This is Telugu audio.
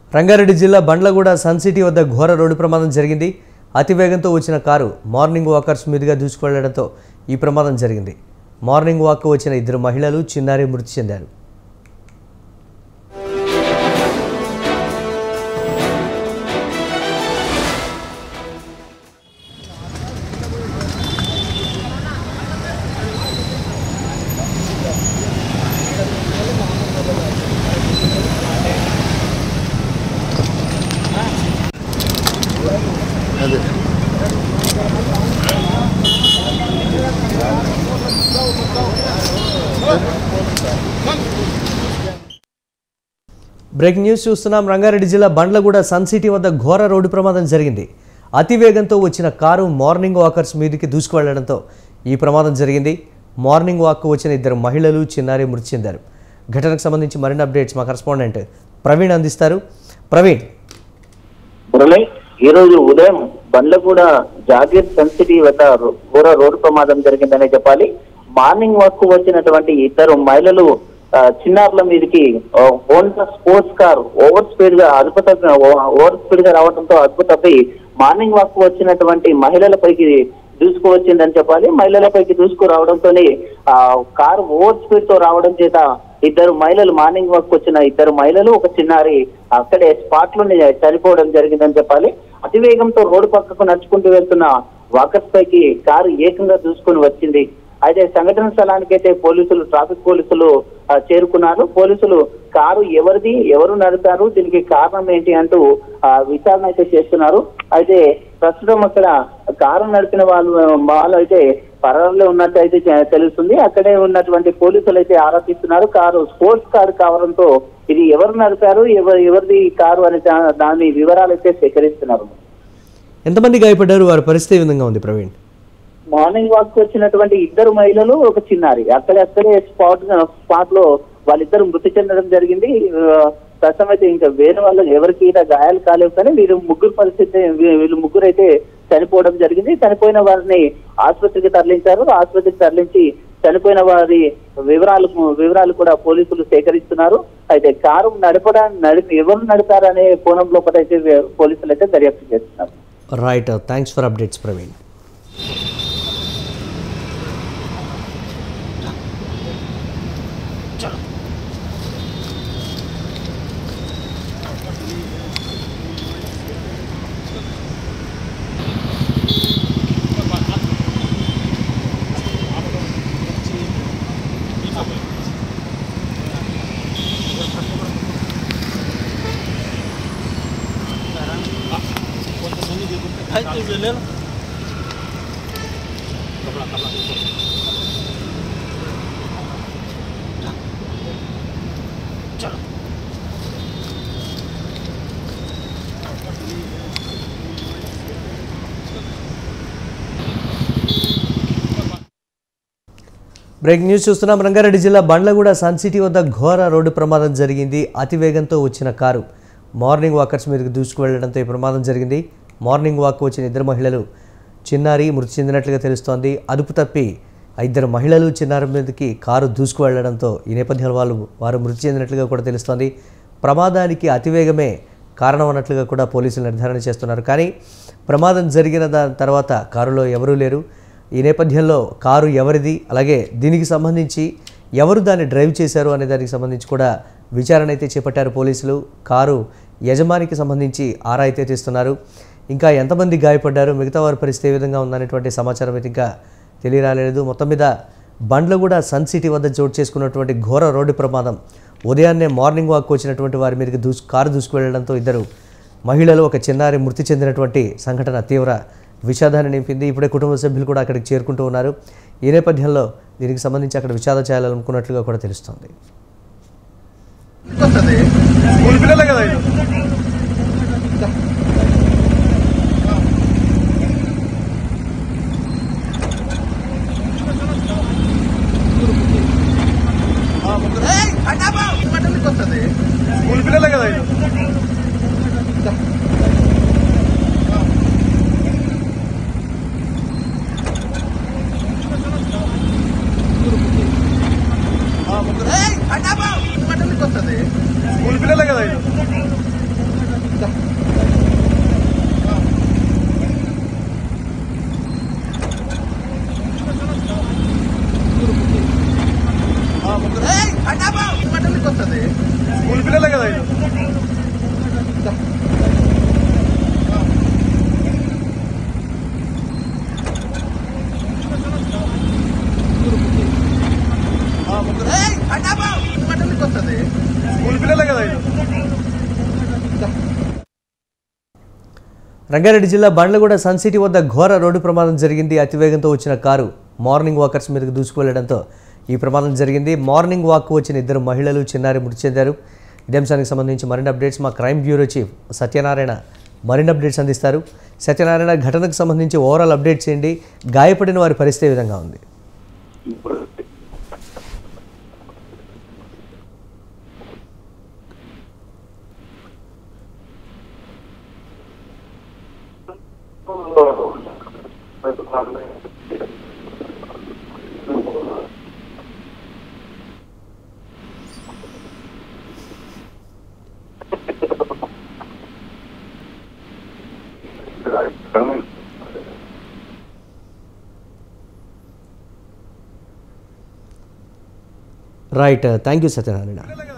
రంగారెడ్డి జిల్లా బండ్లగూడ సన్ సిటీ వద్ద ఘోర రోడ్డు ప్రమాదం జరిగింది అతివేగంతో వచ్చిన కారు మార్నింగ్ వాకర్స్ మీదుగా దూసుకువెళ్లడంతో ఈ ప్రమాదం జరిగింది మార్నింగ్ వాక్ వచ్చిన ఇద్దరు మహిళలు చిన్నారి మృతి చెందారు బ్రేకింగ్ న్యూస్ చూస్తున్నాం రంగారెడ్డి జిల్లా బండ్లగూడ సన్ సిటీ వద్ద ఘోర రోడ్డు ప్రమాదం జరిగింది అతివేగంతో వచ్చిన కారు మార్నింగ్ వాకర్స్ మీదకి దూసుకువెళ్లడంతో ఈ ప్రమాదం జరిగింది మార్నింగ్ వాక్ వచ్చిన ఇద్దరు మహిళలు చిన్నారి మృతి చెందారు ఘటనకు సంబంధించి మరిన్ని అప్డేట్స్ మా కరెస్పాండెంట్ ప్రవీణ్ అందిస్తారు ప్రవీణ్ మురళి ఈ రోజు ఉదయం బండ్లగూడ జాగీర్ సన్ సిటీ వద్ద రో- ఘోర రోడ్డు ప్రమాదం జరిగిందనే చెప్పాలి మార్నింగ్ వాక్ వచ్చినటువంటి ఇద్దరు మహిళలు ఆ, చిన్నారుల మీదకి ఆ, Honda sports car over speed గా అదుపు తప్పి ఓ- ఓవర్ స్పీడ్ గా రావడంతో అదుపు తప్పి మార్నింగ్ వాక్ వచ్చినటువంటి మహిళలపైకి దూసుకువచ్చిందని చెప్పాలి మహిళలపైకి దూసుకు రావడంతోనే ఆ కారు ఓవర్ స్పీడ్ తో రావడం చేత ఇద్దరు మహిళలు మార్నింగ్ వాక్ వచ్చిన ఇద్దరు మహిళలు ఒక చిన్నారి అక్కడే స్పాట్ లోనే చనిపోవడం జరిగిందని చెప్పాలి అతివేగంతో రోడ్డు పక్కకు నడుచుకుంటూ వెళ్తున్న వాకర్స్ పైకి కారు ఏకంగా దూసుకొని వచ్చింది అయితే సంఘటన స్థలానికి అయితే పోలీసులు ట్రాఫిక్ పోలీసులు ఆ, చేరుకున్నారు పోలీసులు కారు ఎవరిది ఎవరు నడిపారు దీనికి కారణం ఏంటి అంటూ ఆ, విచారణ అయితే చేస్తున్నారు అయితే ప్రస్తుతం అక్కడ కారు నడిపిన వాళ్ళు వాళ్ళు అయితే పరారులో ఉన్నట్టు అయితే తె- తెలుస్తుంది అక్కడే ఉన్నటువంటి పోలీసులు అయితే ఆరా తీస్తున్నారు కారు స్పోర్ట్స్ కారు కావడంతో ఇది ఎవరు నడిపారు ఎవరు ఎవరిది ఈ కారు అనే దా- దాని వివరాలు అయితే సేకరిస్తున్నారు ఎంతమంది గాయపడ్డారు వారి పరిస్థితి ఏ విధంగా ఉంది ప్రవీణ్ మార్నింగ్ వాక్ వచ్చినటువంటి ఇద్దరు మహిళలు ఒక చిన్నారి అక్కడే అక్కడే స్పాట్ స్పాట్ లో వాళ్ళిద్దరు మృతి చెందడం జరిగింది ఆ, ప్రస్తుతం అయితే ఇంకా వేరే వాళ్ళు ఎవరికి ఇలా గాయాలు కాలేవు కానీ వీరు ముగ్గురు పరిస్థితి వీ- వీళ్ళు ముగ్గురు అయితే చనిపోవడం జరిగింది చనిపోయిన వారిని ఆసుపత్రికి తరలించారు ఆసుపత్రికి తరలించి చనిపోయిన వారి వివరాలు వివరాలు కూడా పోలీసులు సేకరిస్తున్నారు అయితే కారు నడపడానికి నడిపి ఎవరు నడిపారనే కోణం లోపల అయితే పోలీసులు అయితే దర్యాప్తు చేస్తున్నారు right thanks for updates Praveen breaking news చూస్తున్నాం రంగారెడ్డి జిల్లా బండ్లగూడ సన్ సిటీ వద్ద ఘోర రోడ్డు ప్రమాదం జరిగింది అతివేగంతో వచ్చిన కారు మార్నింగ్ వాకర్స్ మీదకి దూసుకువెళ్లడంతో ఈ ప్రమాదం జరిగింది మార్నింగ్ వాక్ వచ్చిన ఇద్దరు మహిళలు చిన్నారి మృతి చెందినట్లుగా తెలుస్తోంది అదుపు తప్పి ఆ ఇద్దరు మహిళలు చిన్నారి మీదకి కారు దూసుకువెళ్లడంతో ఈ నేపథ్యంలో వాళ్ళు వారు మృతి చెందినట్లుగా కూడా తెలుస్తోంది ప్రమాదానికి అతివేగమే కారణం అన్నట్లుగా కూడా పోలీసులు నిర్ధారణ చేస్తున్నారు కానీ ప్రమాదం జరిగిన దాని తర్వాత కారులో ఎవరూ లేరు ఈ నేపథ్యంలో కారు ఎవరిది అలాగే దీనికి సంబంధించి ఎవరు దాన్ని డ్రైవ్ చేశారు అనే దానికి సంబంధించి కూడా విచారణ అయితే చేపట్టారు పోలీసులు కారు యజమానికి సంబంధించి ఆరా అయితే తీస్తున్నారు ఇంకా ఎంతమంది గాయపడ్డారు మిగతా వారి పరిస్థితి ఏ విధంగా ఉందనేటువంటి సమాచారం అయితే ఇంకా తెలియరాలేదు మొత్తం మీద బండ్లు కూడా సన్ సిటీ వద్ద చోటు చేసుకున్నటువంటి ఘోర రోడ్డు ప్రమాదం ఉదయాన్నే మార్నింగ్ వాక్ వచ్చినటువంటి వారి మీదకి దూసు కారు దూసుకువెళ్లడంతో ఇద్దరు మహిళలు ఒక చిన్నారి మృతి చెందినటువంటి సంఘటన తీవ్ర విషాదాన్ని నింపింది ఇప్పుడే కుటుంబ సభ్యులు కూడా అక్కడికి చేరుకుంటూ ఉన్నారు ఈ నేపథ్యంలో దీనికి సంబంధించి అక్కడ విషాద చేయాలనుకున్నట్లుగా కూడా తెలుస్తోంది స్కూల్ పిల్లలే కదా వీళ్ళు. ఆ, ముగ్గురు. పట్టణానికి వస్తుంది. స్కూల్ పిల్లలే కదా వీళ్ళు. ఆ, ముగ్గురు. పట్టణానికి వస్తుంది. స్కూల్ పిల్లలే కదా వీళ్ళు. రంగారెడ్డి జిల్లా బండ్లగూడ సన్ సిటీ వద్ద ఘోర రోడ్డు ప్రమాదం జరిగింది అతివేగంతో వచ్చిన కారు మార్నింగ్ వాకర్స్ మీదకు దూసుకువెళ్లడంతో ఈ ప్రమాదం జరిగింది మార్నింగ్ వాక్ వచ్చిన ఇద్దరు మహిళలు చిన్నారి మృతి చెందారు ఇదే అంశానికి సంబంధించి మరిన్ని అప్డేట్స్ మా క్రైమ్ బ్యూరో చీఫ్ సత్యనారాయణ మరిన్ని అప్డేట్స్ అందిస్తారు సత్యనారాయణ ఘటనకు సంబంధించి ఓవరాల్ అప్డేట్ చేయండి గాయపడిన వారి పరిస్థితి ఏ విధంగా ఉంది రైట్ థ్యాంక్ యూ సత్యనారాయణ